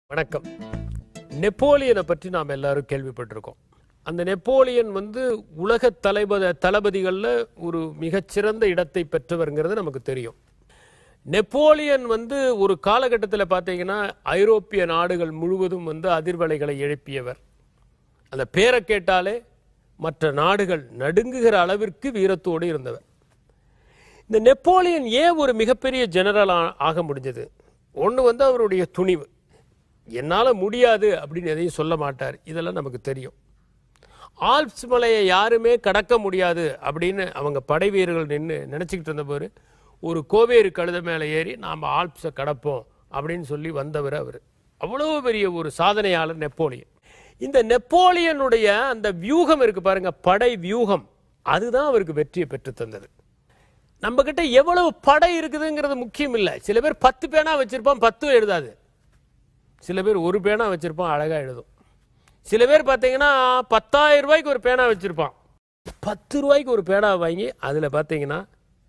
வணக்கம் நெப்போலியனை பற்றி நாம் எல்லாரும் கேள்விப்பட்டிருக்கோம் அந்த நெப்போலியன் வந்து உலக தளபதி தளபதிகளில் ஒரு மிகச்சிறந்த இடத்தை பெற்றவர்ங்கிறது நமக்கு தெரியும் நெப்போலியன் வந்து ஒரு காலகட்டத்தில் பார்த்தீங்கன்னா ஐரோப்பிய நாடுகள் முழுவதும் வந்து அதிர்வலைகளை எழுப்பியவர் அந்த பேரை கேட்டாலே மற்ற நாடுகள் நடுங்குகிற அளவிற்கு வீரத்தோடு இருந்தவர் இந்த நெப்போலியன் ஏன் ஒரு மிகப்பெரிய ஜெனரல் ஆக முடிஞ்சது ஒன்று வந்து அவருடைய துணிவு என்னால் முடியாது அப்படின்னு எதையும் சொல்ல மாட்டார் இதெல்லாம் நமக்கு தெரியும் ஆல்ப்ஸ் மலையை யாருமே கடக்க முடியாது அப்படின்னு அவங்க படை வீரர்கள் நின்று நினச்சிக்கிட்டு இருந்தபோது ஒரு கோவேறு கழுத மேலே ஏறி நாம் ஆல்ப்ஸை கடப்போம் அப்படின்னு சொல்லி வந்தவர் அவர் அவ்வளோ பெரிய ஒரு சாதனையாளர் நெப்போலியன் இந்த நெப்போலியனுடைய அந்த வியூகம் இருக்கு பாருங்க படை வியூகம் அதுதான் அவருக்கு வெற்றியை பெற்று தந்தது நம்ம கிட்ட எவ்வளவு படை இருக்குதுங்கிறது முக்கியம் இல்லை சில பேர் பத்து பேனா வச்சிருப்பான் பத்தும் எழுதாது சில பேர் ஒரு பேனா வச்சிருப்பான் அழகா எழுதும் சில பேர் பார்த்தீங்கன்னா பத்தாயிரம் ரூபாய்க்கு ஒரு பேனா வச்சிருப்பான் பத்து ரூபாய்க்கு ஒரு பேனா வாங்கி அதில் பார்த்தீங்கன்னா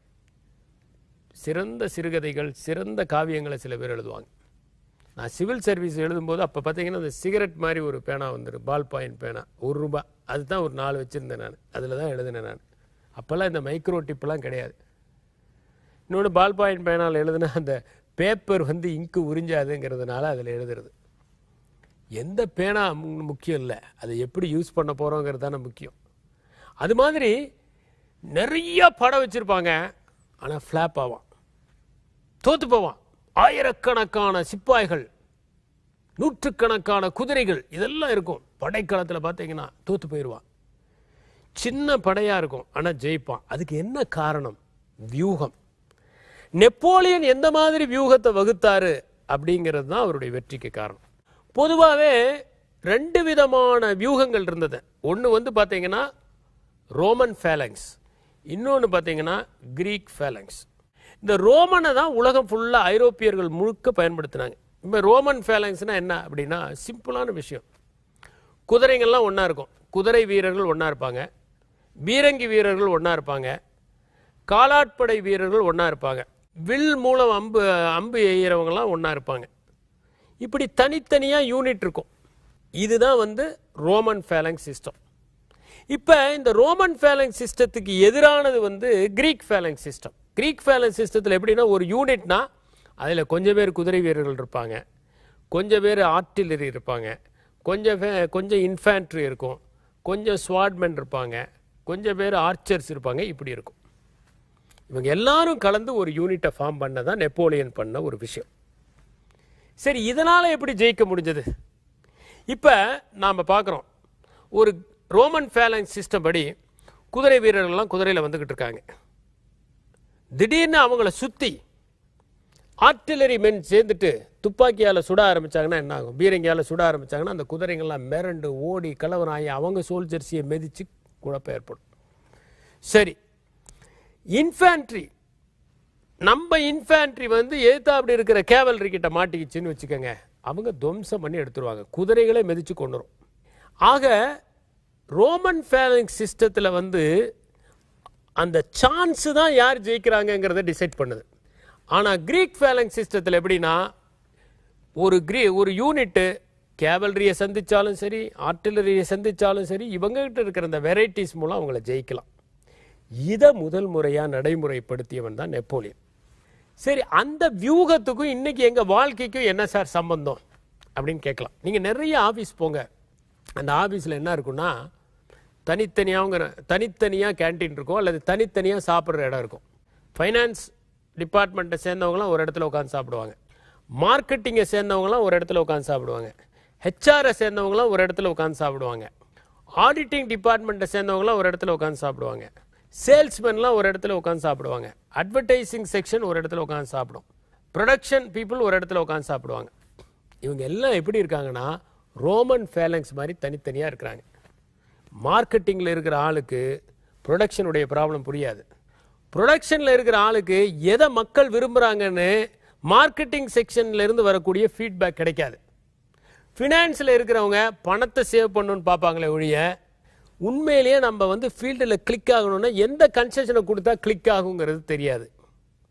சிறந்த சிறுகதைகள் சிறந்த காவியங்களை சில பேர் எழுதுவாங்க நான் சிவில் சர்வீஸ் எழுதும்போது அப்போ பார்த்தீங்கன்னா அந்த சிகரெட் மாதிரி ஒரு பேனா வந்துடும் பால் பாயிண்ட் பேனா ஒரு ரூபாய் அதுதான் ஒரு நாலு வச்சுருந்தேன் நான் அதில் தான் எழுதினேன் நான் அப்போல்லாம் இந்த மைக்ரோ டிப்லாம் கிடையாது இன்னொன்று பால் பாயிண்ட் பேனால் எழுதுனா அந்த பேப்பர் வந்து இங்கு உறிஞ்சாதுங்கிறதுனால அதில் எழுதுறது எந்த பேனா மு- முக்கியம் இல்லை அதை எப்படி யூஸ் பண்ண போகிறோங்கிறது தானே முக்கியம் அது மாதிரி நிறைய படம் வச்சுருப்பாங்க ஆனால் ஃப்ளாப் ஆவான் தோத்து போவான் ஆயிரக்கணக்கான சிப்பாய்கள் நூற்றுக்கணக்கான குதிரைகள் இதெல்லாம் இருக்கும் படைக்களத்தில் பார்த்தீங்கன்னா தோத்து போயிடுவான் சின்ன படையா இருக்கும் ஆனா ஜெயிப்பான் அதுக்கு என்ன காரணம் வியூகம் நெப்போலியன் எந்த மாதிரி வியூகத்தை வகுத்தாரு அப்படிங்கிறது தான் அவருடைய வெற்றிக்கு காரணம் பொதுவாகவே ரெண்டு விதமான வியூகங்கள் இருந்தது ஒன்று வந்து பார்த்தீங்கன்னா ரோமன் ஃபேலங்ஸ் இன்னொன்று பார்த்தீங்கன்னா கிரீக் ஃபேலங்ஸ் இந்த ரோமனை தான் உலகம் ஃபுல்லாக ஐரோப்பியர்கள் முழுக்க பயன்படுத்தினாங்க இப்போ ரோமன் ஃபேலங்ஸ்னா என்ன அப்படின்னா சிம்பிளான விஷயம் குதிரைங்கள்லாம் ஒன்றா இருக்கும் குதிரை வீரர்கள் ஒன்றா இருப்பாங்க பீரங்கி வீரர்கள் ஒன்றா இருப்பாங்க காலாட்படை வீரர்கள் ஒன்றா இருப்பாங்க வில் மூலம் அம்பு அம்பு எய்கிறவங்கலாம் ஒன்றா இருப்பாங்க இப்படி தனித்தனியாக யூனிட் இருக்கும் இதுதான் வந்து ரோமன் ஃபேலங் சிஸ்டம் இப்போ இந்த ரோமன் ஃபேலங் சிஸ்டத்துக்கு எதிரானது வந்து Greek phalanx system Greek phalanx சிஸ்டத்தில் எப்படின்னா ஒரு யூனிட்னா அதில் கொஞ்சம் பேர் குதிரை வீரர்கள் இருப்பாங்க கொஞ்சம் பேர் ஆர்ட்டிலரி இருப்பாங்க கொஞ்சம் பே- கொஞ்சம் இன்ஃபேண்ட்ரி இருக்கும் கொஞ்சம் ஸ்வாட்மென் இருப்பாங்க கொஞ்சம் பேர் ஆர்ச்சர்ஸ் இருப்பாங்க இப்படி இருக்கும் இவங்க எல்லாரும் கலந்து ஒரு யூனிட்டை ஃபார்ம் பண்ண தான் நெப்போலியன் பண்ண ஒரு விஷயம் சரி இதனால் எப்படி ஜெயிக்க முடிஞ்சது இப்போ நாம் பார்க்குறோம் ஒரு ரோமன் ஃபேலங் சிஸ்டம் படி குதிரை வீரர்கள்லாம் குதிரையில் வந்துக்கிட்டு இருக்காங்க திடீர்னு அவங்கள சுற்றி ஆர்ட்டிலரி மென் சேர்ந்துட்டு துப்பாக்கியால் சுட ஆரம்பிச்சாங்கன்னா என்ன ஆகும் பீரங்கியால் சுட ஆரம்பிச்சாங்கன்னா அந்த குதிரைங்கள்லாம் மிரண்டு ஓடி கலவரம் ஆகி அவங்க சோல்ஜர்ஸையை மிதித்து குழப்பம் ஏற்படும் சரி இன்ஃபேண்ட்ரி நம்ம இன்ஃபேண்ட்ரி வந்து எதிர்த்தாப்படி இருக்கிற கேவல்ரி கிட்ட மாட்டிக்கிச்சுன்னு வச்சுக்கோங்க அவங்க துவம்சம் பண்ணி எடுத்துருவாங்க குதிரைகளே மிதிச்சு கொண்டுரும் ஆக ரோமன் ஃபேலங் சிஸ்டத்தில் வந்து அந்த சான்ஸ் தான் யார் ஜெயிக்கிறாங்கங்கிறத டிசைட் பண்ணுது ஆனால் கிரீக் ஃபேலங் சிஸ்டத்தில் எப்படின்னா ஒரு கிரீ ஒரு யூனிட்டு கேவல்ரியை சந்திச்சாலும் சரி ஆர்ட்டிலரியை சந்திச்சாலும் சரி இவங்ககிட்ட இருக்கிற அந்த வெரைட்டிஸ் மூலம் அவங்கள ஜெயிக்கலாம் இதை முதல் முறையாக நடைமுறைப்படுத்தியவன் தான் நெப்போலியன் சரி அந்த வியூகத்துக்கும் இன்னைக்கு எங்கள் வாழ்க்கைக்கும் என்ன சார் சம்பந்தம் அப்படின்னு கேட்கலாம் நீங்கள் நிறைய ஆஃபீஸ் போங்க அந்த ஆஃபீஸில் என்ன இருக்குன்னா தனித்தனியாகங்கிற தனித்தனியாக கேண்டீன் இருக்கும் அல்லது தனித்தனியாக சாப்பிட்ற இடம் இருக்கும் ஃபைனான்ஸ் டிபார்ட்மெண்ட்டை சேர்ந்தவங்களாம் ஒரு இடத்துல உட்காந்து சாப்பிடுவாங்க மார்க்கெட்டிங்கை சேர்ந்தவங்களாம் ஒரு இடத்துல உட்காந்து சாப்பிடுவாங்க ஹெச்ஆரை சேர்ந்தவங்களாம் ஒரு இடத்துல உட்காந்து சாப்பிடுவாங்க ஆடிட்டிங் டிபார்ட்மெண்ட்டை சேர்ந்தவங்களாம் ஒரு இடத்துல உட்காந்து சாப்பிடுவாங்க சேல்ஸ்மேன்லாம் ஒரு இடத்துல உட்காந்து சாப்பிடுவாங்க அட்வர்டைசிங் செக்ஷன் ஒரு இடத்துல உட்காந்து சாப்பிடும் ப்ரொடக்ஷன் பீப்புள் ஒரு இடத்துல உட்காந்து சாப்பிடுவாங்க இவங்க எல்லாம் எப்படி இருக்காங்கன்னா ரோமன் ஃபேலங்ஸ் மாதிரி தனித்தனியாக இருக்கிறாங்க மார்க்கெட்டிங்கில் இருக்கிற ஆளுக்கு ப்ரொடக்ஷனுடைய ப்ராப்ளம் புரியாது ப்ரொடக்ஷனில் இருக்கிற ஆளுக்கு எதை மக்கள் விரும்புகிறாங்கன்னு மார்க்கெட்டிங் செக்ஷன்ல இருந்து வரக்கூடிய ஃபீட்பேக் கிடைக்காது ஃபினான்ஸில் இருக்கிறவங்க பணத்தை சேவ் பண்ணணும்னு பார்ப்பாங்களே ஒழிய உண்மையிலேயே நம்ம வந்து ஃபீல்டில் கிளிக் ஆகணும்னா எந்த கன்செஷனை கொடுத்தா கிளிக் ஆகுங்கிறது தெரியாது இப்போ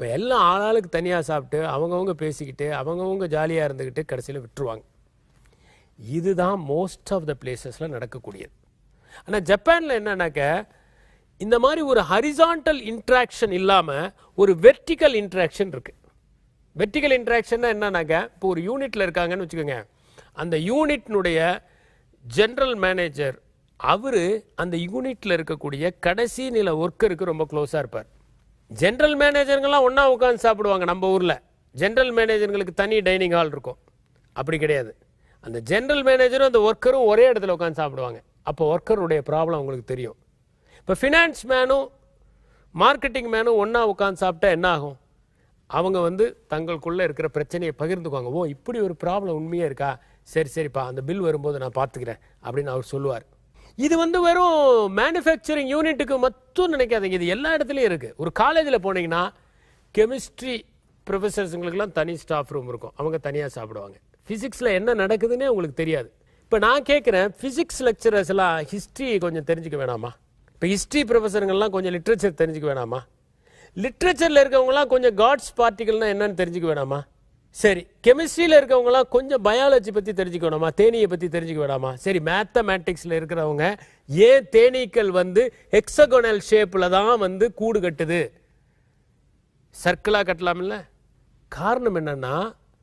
இப்போ எல்லாம் ஆளாளுக்கு தனியாக சாப்பிட்டு அவங்கவங்க பேசிக்கிட்டு அவங்கவங்க ஜாலியாக இருந்துக்கிட்டு கடைசியில் விட்டுருவாங்க இதுதான் மோஸ்ட் ஆஃப் த பிளேசஸில் நடக்கக்கூடியது ஆனால் ஜப்பானில் என்னன்னாக்க இந்த மாதிரி ஒரு ஹரிசான்டல் இன்ட்ராக்ஷன் இல்லாமல் ஒரு வெர்டிக்கல் இன்ட்ராக்ஷன் இருக்கு வெர்டிக்கல் இன்ட்ராக்ஷன்னா என்னன்னாக்க இப்போ ஒரு யூனிட்ல இருக்காங்கன்னு வச்சுக்கோங்க அந்த யூனிட்னுடைய ஜெனரல் மேனேஜர் அவரு அந்த யூனிட்ல இருக்கக்கூடிய கடைசி நில ஒர்க்கருக்கு ரொம்ப க்ளோஸாக இருப்பார் ஜெனரல் மேனேஜருங்கெல்லாம் ஒன்றா உட்காந்து சாப்பிடுவாங்க நம்ம ஊரில் ஜெனரல் மேனேஜருங்களுக்கு தனி டைனிங் ஹால் இருக்கும் அப்படி கிடையாது அந்த ஜெனரல் மேனேஜரும் அந்த ஒர்க்கரும் ஒரே இடத்துல உட்காந்து சாப்பிடுவாங்க அப்போ ஒர்க்கருடைய ப்ராப்ளம் அவங்களுக்கு தெரியும் இப்போ ஃபினான்ஸ் மேனும் மார்க்கெட்டிங் மேனும் ஒன்றா உட்காந்து சாப்பிட்டா என்ன ஆகும் அவங்க வந்து தங்களுக்குள்ளே இருக்கிற பிரச்சனையை பகிர்ந்துக்குவாங்க ஓ இப்படி ஒரு ப்ராப்ளம் உண்மையாக இருக்கா சரி சரிப்பா அந்த பில் வரும்போது நான் பார்த்துக்கிறேன் அப்படின்னு அவர் சொல்லுவார் இது வந்து வெறும் மேனுஃபேக்சரிங் யூனிட்டுக்கு மட்டும் நினைக்காதீங்க இது எல்லா இடத்துலையும் இருக்குது ஒரு காலேஜில் போனீங்கன்னா கெமிஸ்ட்ரி ப்ரொஃபஸர்ஸுங்களுக்குலாம் தனி ஸ்டாஃப் ரூம் இருக்கும் அவங்க தனியாக சாப்பிடுவாங்க ஃபிசிக்ஸில் என்ன நடக்குதுன்னே உங்களுக்கு தெரியாது இப்போ நான் கேட்குறேன் ஃபிசிக்ஸ் லெக்சரர்ஸ் எல்லாம் ஹிஸ்ட்ரி கொஞ்சம் தெரிஞ்சுக்க வேணாமா இப்போ ஹிஸ்ட்ரி ப்ரொஃபஸருங்கெல்லாம் கொஞ்சம் லிட்ரேச்சர் தெரிஞ்சுக்க வேணாமா லிட்ரேச்சரில் இருக்கவங்கலாம் கொஞ்சம் காட்ஸ் பார்ட்டிகள்னா என்னன்னு தெரிஞ்சுக்க வேணாமா சரி கெமிஸ்ட்ரியில் இருக்கவங்கலாம் கொஞ்சம் பயாலஜி பற்றி தெரிஞ்சுக்க வேணாமா தேனியை பற்றி தெரிஞ்சுக்க வேணாமா சரி மேத்தமேட்டிக்ஸில் இருக்கிறவங்க ஏன் தேனீக்கள் வந்து ஹெக்ஸகோனல் ஷேப்பில் தான் வந்து கூடு கட்டுது சர்க்கிளாக கட்டலாமில்ல காரணம் என்னன்னா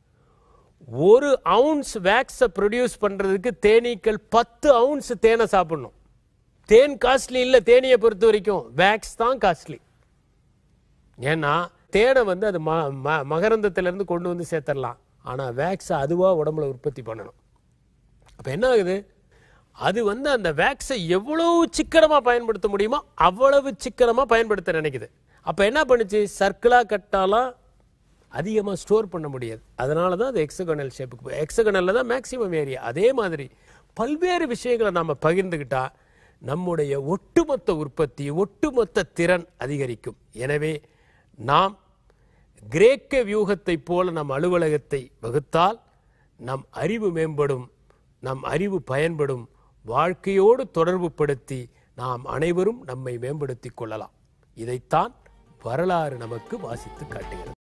ஒரு அவுன்ஸ் வேக்ஸை ப்ரொடியூஸ் பண்ணுறதுக்கு தேனீக்கள் பத்து அவுன்ஸ் தேனை சாப்பிடணும் தேன் காஸ்ட்லி இல்லை தேனியை பொறுத்த வரைக்கும் வேக்ஸ் தான் காஸ்ட்லி ஏன்னா தேனை வந்து அது ம ம- மகரந்தத்திலிருந்து கொண்டு வந்து சேர்த்துடலாம் ஆனால் வேக்ஸை அதுவாக உடம்புல உற்பத்தி பண்ணணும் அப்போ என்ன ஆகுது அது வந்து அந்த வேக்ஸை எவ்வளவு சிக்கனமாக பயன்படுத்த முடியுமோ அவ்வளவு சிக்கனமாக பயன்படுத்த நினைக்குது அப்போ என்ன பண்ணுச்சு சர்க்கிளாக கட்டாலாம் அதிகமாக ஸ்டோர் பண்ண முடியாது அதனால தான் அது எக்ஸகனல் ஷேப்புக்கு எக்ஸகனலில் தான் மேக்ஸிமம் ஏரியா அதே மாதிரி பல்வேறு விஷயங்களை நாம் பகிர்ந்துக்கிட்டா நம்முடைய ஒட்டுமொத்த உற்பத்தி ஒட்டுமொத்த திறன் அதிகரிக்கும் எனவே நாம் கிரேக்க வியூகத்தைப் போல நம் அலுவலகத்தை வகுத்தால் நம் அறிவு மேம்படும் நம் அறிவு பயன்படும் வாழ்க்கையோடு தொடர்புபடுத்தி நாம் அனைவரும் நம்மை மேம்படுத்திக் கொள்ளலாம் இதைத்தான் வரலாறு நமக்கு வாசித்து காட்டுகிறது